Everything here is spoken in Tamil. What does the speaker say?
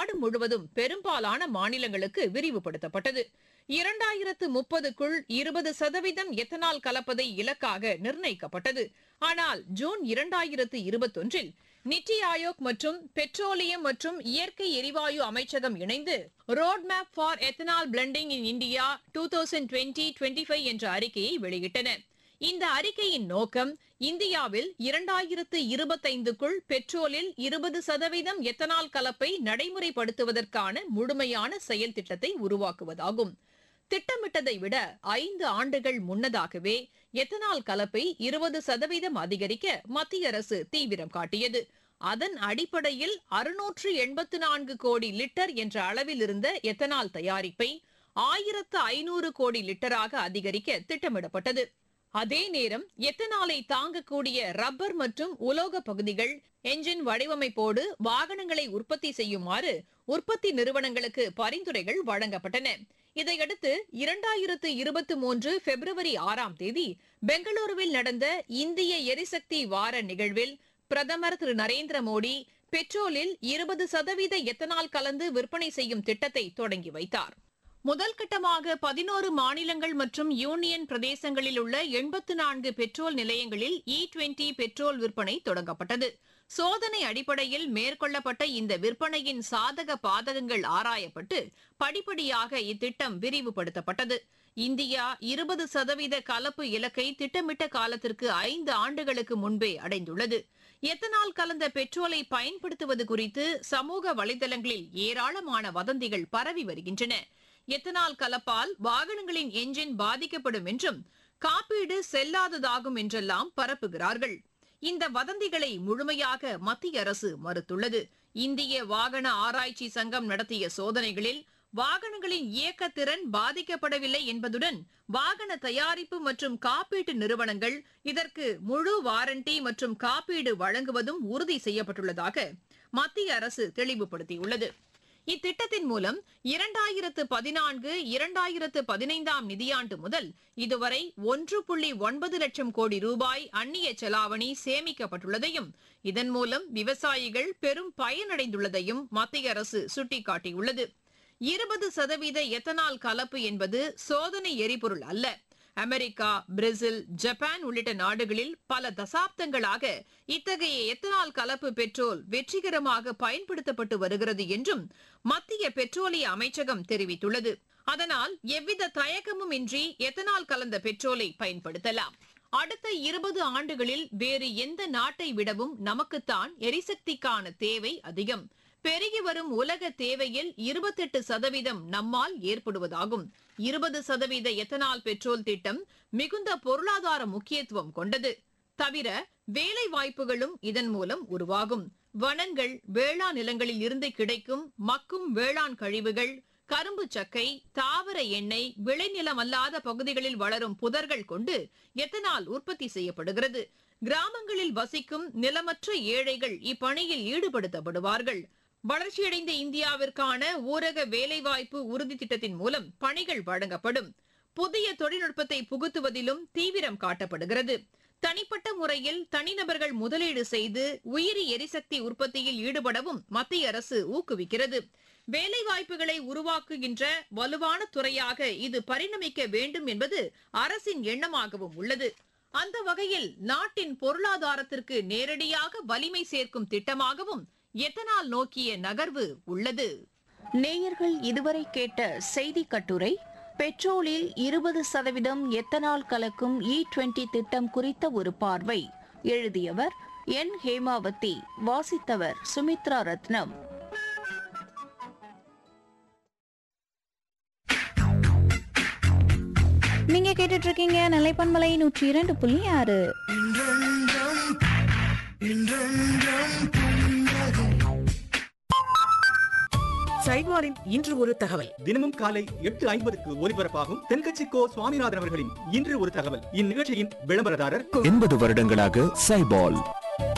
நாடு முழுவதும் பெரும்பாலான மாநிலங்களுக்கு விரிவுபடுத்தப்பட்டது இரண்டாயிரத்து முப்பதுக்குள் இருபது சதவீதம் எத்தனால் கலப்பதை இலக்காக நிர்ணயிக்கப்பட்டது ஆனால் ஜூன் இரண்டாயிரத்து இருபத்தொன்றில் நித்தி ஆயோக் மற்றும் பெட்ரோலியம் மற்றும் இயற்கை எரிவாயு அமைச்சகம் இணைந்து road map for ethanol blending in India two thousand twenty twenty five என்ற அறிக்கையை வெளியிட்டன இந்த அறிக்கையின் நோக்கம் இந்தியாவில் இரண்டாயிரத்து இருபத்தைந்துக்குள் பெட்ரோலில் இருபது சதவீதம் எத்தனால் கலப்பை நடைமுறைப்படுத்துவதற்கான முழுமையான செயல் திட்டத்தை உருவாக்குவதாகும் திட்டமிட்டதை விட ஐந்து ஆண்டுகள் முன்னதாகவே எத்தனால் கலப்பை இருபது சதவீதம் அதிகரிக்க மத்திய அரசு தீவிரம் காட்டியது அதன் அடிப்படையில் அறுநூற்று எண்பத்து நான்கு கோடி லிட்டர் என்ற அளவில் இருந்த எத்தனால் தயாரிப்பை ஆயிரத்து ஐநூறு கோடி லிட்டராக அதிகரிக்க திட்டமிடப்பட்டது அதே நேரம் எத்தனாலை தாங்கக்கூடிய ரப்பர் மற்றும் உலோக பகுதிகள் என்ஜின் வடிவமைப்போடு வாகனங்களை உற்பத்தி செய்யுமாறு உற்பத்தி நிறுவனங்களுக்கு பரிந்துரைகள் வழங்கப்பட்டன இதையடுத்து இரண்டாயிரத்து இருபத்தி மூன்று பிப்ரவரி ஆறாம் தேதி பெங்களூருவில் நடந்த இந்திய எரிசக்தி வார நிகழ்வில் பிரதமர் திரு நரேந்திர மோடி பெட்ரோலில் இருபது சதவீத எத்தனால் கலந்து விற்பனை செய்யும் திட்டத்தை தொடங்கி வைத்தார் முதல் கட்டமாக பதினோரு மாநிலங்கள் மற்றும் யூனியன் பிரதேசங்களில் உள்ள எண்பத்து நான்கு பெட்ரோல் நிலையங்களில் இ டுவெண்டி பெட்ரோல் விற்பனை தொடங்கப்பட்டது சோதனை அடிப்படையில் மேற்கொள்ளப்பட்ட இந்த விற்பனையின் சாதக பாதகங்கள் ஆராயப்பட்டு படிப்படியாக இத்திட்டம் விரிவுபடுத்தப்பட்டது இந்தியா இருபது சதவீத கலப்பு இலக்கை திட்டமிட்ட காலத்திற்கு ஐந்து ஆண்டுகளுக்கு முன்பே அடைந்துள்ளது எத்தனால் கலந்த பெட்ரோலை பயன்படுத்துவது குறித்து சமூக வலைதளங்களில் ஏராளமான வதந்திகள் பரவி வருகின்றன எத்தனால் கலப்பால் வாகனங்களின் என்ஜின் பாதிக்கப்படும் என்றும் காப்பீடு செல்லாததாகும் என்றெல்லாம் பரப்புகிறார்கள் இந்த வதந்திகளை முழுமையாக மத்திய அரசு மறுத்துள்ளது இந்திய வாகன ஆராய்ச்சி சங்கம் நடத்திய சோதனைகளில் வாகனங்களின் இயக்கத்திறன் பாதிக்கப்படவில்லை என்பதுடன் வாகன தயாரிப்பு மற்றும் காப்பீட்டு நிறுவனங்கள் இதற்கு முழு வாரண்டி மற்றும் காப்பீடு வழங்குவதும் உறுதி செய்யப்பட்டுள்ளதாக மத்திய அரசு தெளிவுபடுத்தியுள்ளது இத்திட்டத்தின் மூலம் இரண்டாயிரத்து பதினான்கு இரண்டாயிரத்து பதினைந்தாம் நிதியாண்டு முதல் இதுவரை ஒன்று புள்ளி ஒன்பது லட்சம் கோடி ரூபாய் அந்நிய செலாவணி சேமிக்கப்பட்டுள்ளதையும் இதன் மூலம் விவசாயிகள் பெரும் பயனடைந்துள்ளதையும் மத்திய அரசு சுட்டிக்காட்டியுள்ளது இருபது சதவீத எத்தனால் கலப்பு என்பது சோதனை எரிபொருள் அல்ல அமெரிக்கா பிரேசில் ஜப்பான் உள்ளிட்ட நாடுகளில் பல தசாப்தங்களாக இத்தகைய எத்தனால் கலப்பு பெட்ரோல் வெற்றிகரமாக பயன்படுத்தப்பட்டு வருகிறது என்றும் மத்திய பெட்ரோலிய அமைச்சகம் தெரிவித்துள்ளது அதனால் எவ்வித தயக்கமும் இன்றி எத்தனால் கலந்த பெட்ரோலை பயன்படுத்தலாம் அடுத்த இருபது ஆண்டுகளில் வேறு எந்த நாட்டை விடவும் நமக்குத்தான் எரிசக்திக்கான தேவை அதிகம் பெருகி வரும் உலக தேவையில் இருபத்தெட்டு சதவீதம் நம்மால் ஏற்படுவதாகும் இருபது சதவீத எத்தனால் பெட்ரோல் திட்டம் மிகுந்த பொருளாதார முக்கியத்துவம் கொண்டது தவிர வேலை வாய்ப்புகளும் இதன் மூலம் உருவாகும் வனங்கள் வேளாண் நிலங்களில் இருந்து கிடைக்கும் மக்கும் வேளாண் கழிவுகள் கரும்பு சக்கை தாவர எண்ணெய் விளைநிலம் அல்லாத பகுதிகளில் வளரும் புதர்கள் கொண்டு எத்தனால் உற்பத்தி செய்யப்படுகிறது கிராமங்களில் வசிக்கும் நிலமற்ற ஏழைகள் இப்பணியில் ஈடுபடுத்தப்படுவார்கள் வளர்ச்சியடைந்த இந்தியாவிற்கான ஊரக வேலைவாய்ப்பு உறுதி திட்டத்தின் மூலம் பணிகள் வழங்கப்படும் புதிய தொழில்நுட்பத்தை புகுத்துவதிலும் தீவிரம் காட்டப்படுகிறது தனிப்பட்ட முறையில் தனிநபர்கள் முதலீடு செய்து உயிரி எரிசக்தி உற்பத்தியில் ஈடுபடவும் மத்திய அரசு ஊக்குவிக்கிறது வேலைவாய்ப்புகளை உருவாக்குகின்ற வலுவான துறையாக இது பரிணமிக்க வேண்டும் என்பது அரசின் எண்ணமாகவும் உள்ளது அந்த வகையில் நாட்டின் பொருளாதாரத்திற்கு நேரடியாக வலிமை சேர்க்கும் திட்டமாகவும் எத்தனால் நோக்கிய நகர்வு உள்ளது நேயர்கள் இதுவரை கேட்ட செய்தி கட்டுரை பெட்ரோலில் இருபது சதவீதம் எத்தனால் கலக்கும் இ டுவெண்டி திட்டம் குறித்த ஒரு பார்வை எழுதியவர் என் ஹேமாவதி வாசித்தவர் சுமித்ரா ரத்னம் நீங்க கேட்டுட்டு இருக்கீங்க நிலைப்பன்மலை நூற்றி இரண்டு புள்ளி ஆறு சைவாரின் இன்று ஒரு தகவல் தினமும் காலை எட்டு ஐம்பதுக்கு ஒலிபரப்பாகும் தென்கட்சி கோ சுவாமிநாதன் அவர்களின் இன்று ஒரு தகவல் இந்நிகழ்ச்சியின் விளம்பரதாரர் எண்பது வருடங்களாக சைபால்